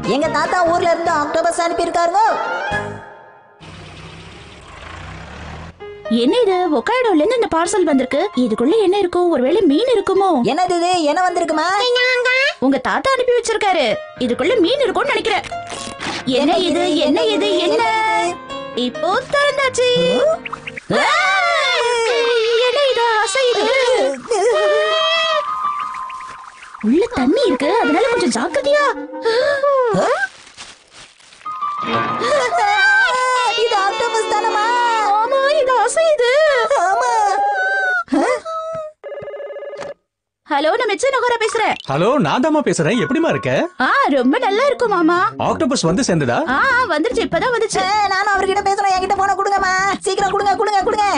எங்க தாத்தா ஊர்ல இருந்து ஆக்டோபஸ் அனுப்பியிருக்காருங்க என்ன இது ஒக்காய்டோல இருந்து இந்த பார்சல் வந்திருக்கு இதுக்குள்ள என்ன இருக்கும் ஒருவேளை மீன் இருக்குமோ என்னது இது என்ன வந்திருக்குமா உங்க தாத்தா அனுப்பி வச்சிருக்காரு இதுக்குள்ள மீன் இருக்கும்னு நினைக்கிறேன் என்ன இது என்ன இது என்ன இப்போ திறந்தாச்சு என்ன இது அசையுது உள்ள தண்ணி இருக்கு அதனால கொஞ்சம் ஜாக்கிரதையா இது ஆக்டோபஸ் தானமா ஆமா இது அசையுது ஆமா ஹலோ நான் மிச்ச நகரா பேசுறேன் ஹலோ நான் தாமா பேசுறேன் எப்படிமா இருக்க ஆ ரொம்ப நல்லா இருக்கும் மாமா ஆக்டோபஸ் வந்து சேர்ந்ததா ஆ வந்துருச்சு இப்பதான் வந்துச்சு ஏ, நானும் அவர்கிட்ட பேசுறேன் என்கிட்ட போன கொடுங்கம்மா சீக்கிரம் கொடுங்க கொடுங்க கொடுங்க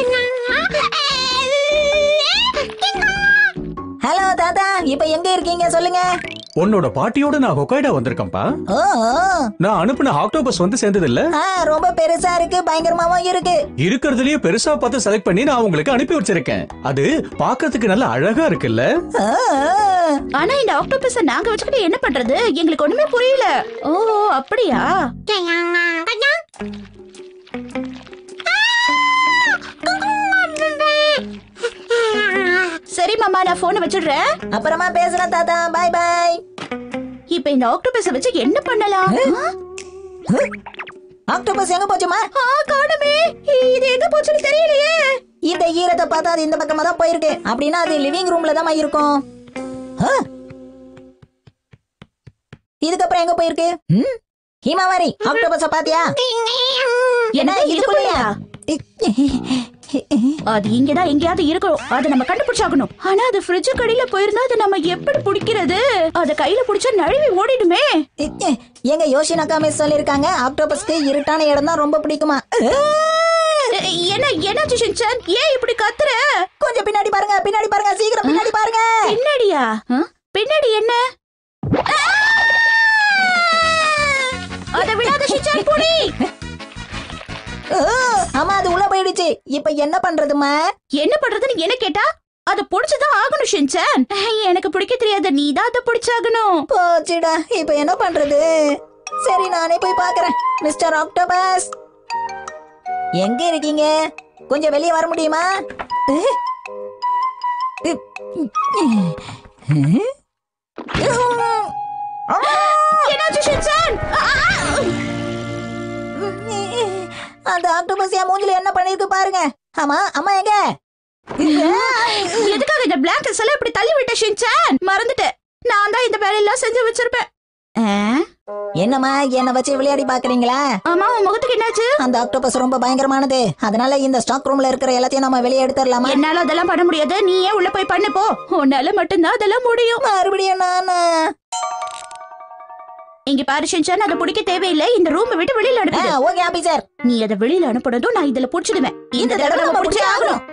ஹலோ தாத்தா இப்ப எங்க இருக்கீங்க சொல்லுங்க உன்னோட பாட்டியோட நான் ஹொக்காய்டா வந்திருக்கேன்ப்பா ஓ ஓ. நான் அனுப்பின ஆக்டோபஸ் வந்து சேர்ந்தது இல்ல ஆ, ரொம்ப பெருசா இருக்கு பயங்கரமாவும் இருக்கு இருக்கிறதுலயே பெருசா பார்த்து செலக்ட் பண்ணி நான் உங்களுக்கு அனுப்பி வச்சிருக்கேன் அது பார்க்கிறதுக்கு நல்ல அழகா இருக்குல்ல ஆ, ஆ. ஆனா இந்த ஆக்டோபஸ நாங்க வச்சுக்கிட்டு என்ன பண்றது எங்களுக்கு ஒண்ணுமே புரியல ஓ அப்படியா சரி மாமா நான் போனை வச்சிடுறேன் அப்புறமா பேசுறேன் தாத்தா பாய் பாய் இப்ப இந்த ஆக்டோபஸ வச்சு என்ன பண்ணலாம் ஆக்டோபஸ் எங்க போச்சுமா ஆ, காணுமே இது எங்க போச்சுன்னு தெரியலையே இந்த ஈரத்தை பார்த்தா அது இந்த பக்கமா தான் போயிருக்கு அப்படின்னா அது லிவிங் ரூம்ல தான் இருக்கும் ஆ? இதுக்கப்புறம் எங்க போயிருக்கு ம்? ஹிமாவாரி ஆக்டோபஸ பாத்தியா என்ன இதுக்குள்ளயா அது இங்கதான் எங்கேயாவது இருக்கணும் அதை நம்ம கண்டுபிடிச்சாகணும் ஆனா அது ஃப்ரிட்ஜ் கடியில போயிருந்தா அதை நம்ம எப்படி பிடிக்கிறது அத கையில பிடிச்சா நழுவி ஓடிடுமே எங்க யோஷினக்கா மிஸ் சொல்லிருக்காங்க ஆக்டோபஸ்க்கு இருட்டான இடம் தான் ரொம்ப பிடிக்குமா எ- என்ன என்னாச்சு ஷின்சான் ஏன் இப்படி கத்துற கொஞ்சம் பின்னாடி பாருங்க பின்னாடி பாருங்க சீக்கிரம் பின்னாடி பாருங்க பின்னாடியா ஆ? பின்னாடி என்ன அத விடாத ஷின்சான் புடி ஓ, ஆமா அது உள்ள போயிடுச்சு இப்ப என்ன பண்றதுமா என்ன பண்றதுன்னு என்ன கேட்டா அத புடிச்சுதான் ஆகணும் ஷின்சான் எனக்கு பிடிக்க தெரியாத நீ தான் அதை பிடிச்சாகணும் போச்சுடா இப்ப என்ன பண்றது சரி நானே போய் பாக்குறேன் மிஸ்டர் ஆக்டோபஸ் எங்க இருக்கீங்க கொஞ்சம் வெளியே வர முடியுமா என்னாச்சு ஷின்சான் ஆ, ஆ. அந்த ஆக்டோபஸ் என் மூஞ்சில என்ன பண்ணிருக்கு பாருங்க ஆமா அம்மா எங்க எதுக்காக இந்த பிளாங்கெட்ஸ் எல்லாம் இப்படி தள்ளி விட்ட ஷின்சான் மறந்துட்டேன் நான் தான் இந்த வேலையெல்லாம் செஞ்சு வச்சிருப்பேன் ஆ? என்னம்மா என்ன வச்சு விளையாடி பாக்குறீங்களா ஆமா உன் முகத்துக்கு என்னாச்சு அந்த ஆக்டோபஸ் ரொம்ப பயங்கரமானது அதனால இந்த ஸ்டாக் ரூம்ல இருக்கிற எல்லாத்தையும் நம்ம வெளியே எடுத்துடலாமா என்னால அதெல்லாம் பண்ண முடியாது நீ ஏன் உள்ள போய் பண்ணு போ உன்னால மட்டும்தான் அதெல்லாம் முடியும் மறுபடியும் நானு இங்க பாரு ஷின்சான் அதை பிடிக்க தேவையில்லை இந்த ரூம் விட்டு வெளியில அனுப்பு ஓகே ஆபீசர் நீ அதை வெளியில அனுப்புனதும் நான் இதுல புடிச்சிடுவேன் இந்த தடவை நம்ம புடிச்சே ஆகணும்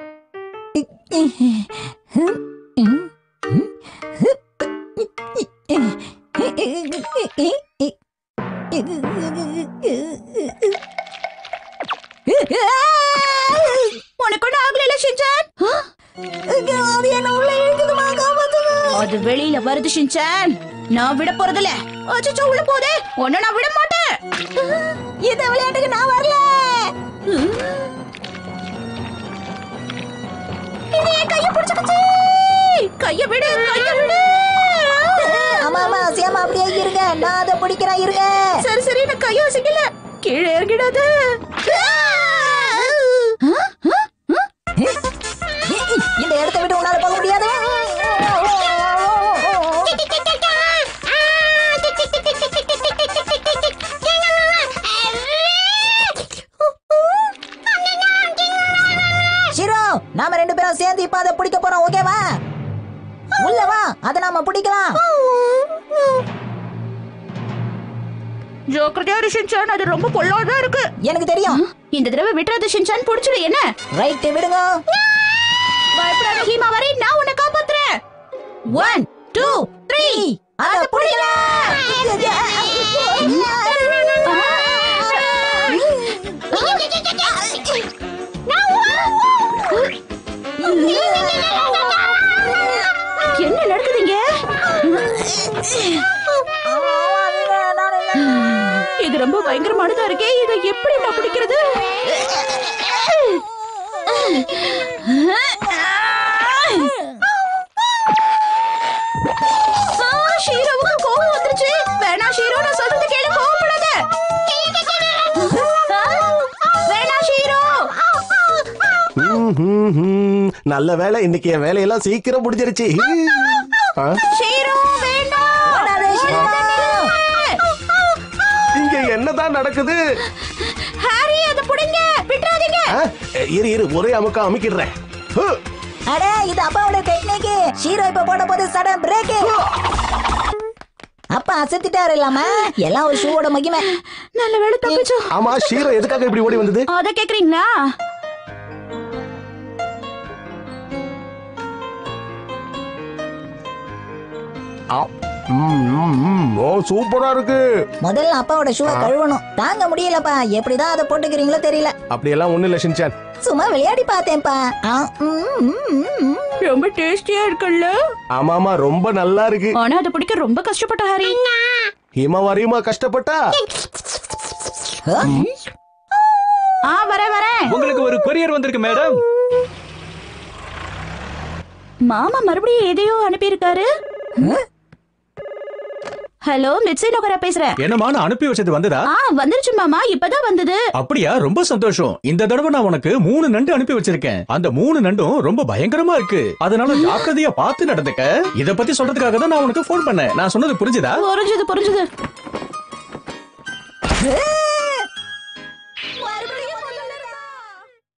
உனக்கு ஒண்ணு ஆகல ஷின்சான் அது என்ன உள்ள இழுக்குதுமா காப்பாத்துங்க அது வெளியில வருது ஷின்சான் நான் விட போறதில்ல அச்சோ உள்ள போதே உன்னை நான் விட மாட்டேன் இந்த விளையாட்டுக்கு நான் வரல இது என் கைய பிடிச்சுக்கிச்சு கைய விடு கைய விடு ஆமா ஆமா அசியாம அப்படியே இருங்க நான் அதை பிடிக்கிறேன் இருங்க சரி சரி நான் கைய வசிக்கல கீழே இறங்கிடாத இந்த இடத்தை விட்டு உன்னால போக முடியாது ஷிரோ நாம ரெண்டு பேரும் சேர்ந்து இப்ப அதை பிடிக்க போறோம் ஓகேவா உள்ள வா அதை நாம பிடிக்கலாம் ஜோக்கிரதையா இரு ஷின்சான் அது ரொம்ப பொல்லாதா இருக்கு எனக்கு தெரியும் இந்த தடவை விட்டுறது ஷின்சான் புடிச்சிடு என்ன ரைட் விடுங்க பயப்படாத ஹீமா வரை நான் உன்னை காப்பாத்துறேன் ஒன் டூ த்ரீ அதை என்ன நடக்குதுங்க நான் இது ரொம்ப பயங்கரமானதா இருக்கே இதை எப்படி நான் பிடிக்கிறது ஆ, ஷீரோவுக்கு கோவம் வந்துருச்சு வேணா ஷீரோ நான் சொல்றது கேளு கோவப்படாத ஆ, வேணா ஷீரோ ம், ம், ம். நல்ல வேலை இன்னைக்கு என் வேலையெல்லாம் சீக்கிரம் முடிஞ்சிருச்சு ஆ, ஷீரோ வேண்டாம் ஓடாதே, ஷீரோ. இங்க என்னதான் நடக்குது ஹாரி அதை புடிங்க விட்டுறாதீங்க ஆ, இரு இரு ஒரே அமுக்கா அமுக்கிடுறேன் ஹு, அட இது அப்பாவோட டெக்னிக் ஷீரோ இப்ப போட போது சடன் பிரேக் அப்பா அசத்திட்டாரு இல்லாம எல்லாம் ஒரு ஷூவோட மகிமை நல்ல வேளை தப்பிச்சோம் ஆமா ஷீரோ எதுக்காக இப்படி ஓடி வந்தது அத கேக்குறீங்களா ஆ, ம், ம், ம். ஓ சூப்பரா இருக்கு முதல்ல அப்பாவோட ஷூவை கழுவணும் தாங்க முடியலப்பா எப்படிதான் அதை போட்டுக்கிறீங்களோ தெரியல அப்படியெல்லாம் ஒண்ணு இல்ல ஷின்சான் சும்மா விளையாடி பார்த்தேன்ப்பா ஆ, ம், ம், ம். ரொம்ப டேஸ்டியா இருக்குல்ல ஆமா ஆமா ரொம்ப நல்லா இருக்கு ஆனா அதை பிடிக்க ரொம்ப கஷ்டப்பட்ட ஹாரி ஹிமா வரையுமா கஷ்டப்பட்டா ஆ வரேன் வரேன் உங்களுக்கு ஒரு கொரியர் வந்திருக்கு மேடம் மாமா மறுபடியும் எதையோ அனுப்பியிருக்காரு ஹலோ மிட்சி நோக்கரா பேசுறேன் என்னமா நான் அனுப்பி வச்சது வந்ததா ஆ வந்துருச்சு மாமா இப்பதான் வந்தது அப்படியா ரொம்ப சந்தோஷம் இந்த தடவை நான் உனக்கு மூணு நண்டு அனுப்பி வச்சிருக்கேன் அந்த மூணு நண்டும் ரொம்ப பயங்கரமா இருக்கு அதனால ஜாக்கிரதையா பார்த்து நடந்துக்க இத பத்தி சொல்றதுக்காக தான் நான் உனக்கு ஃபோன் பண்ணேன் நான் சொன்னது புரிஞ்சுதா புரிஞ்சுது புரிஞ்சுது ஏ,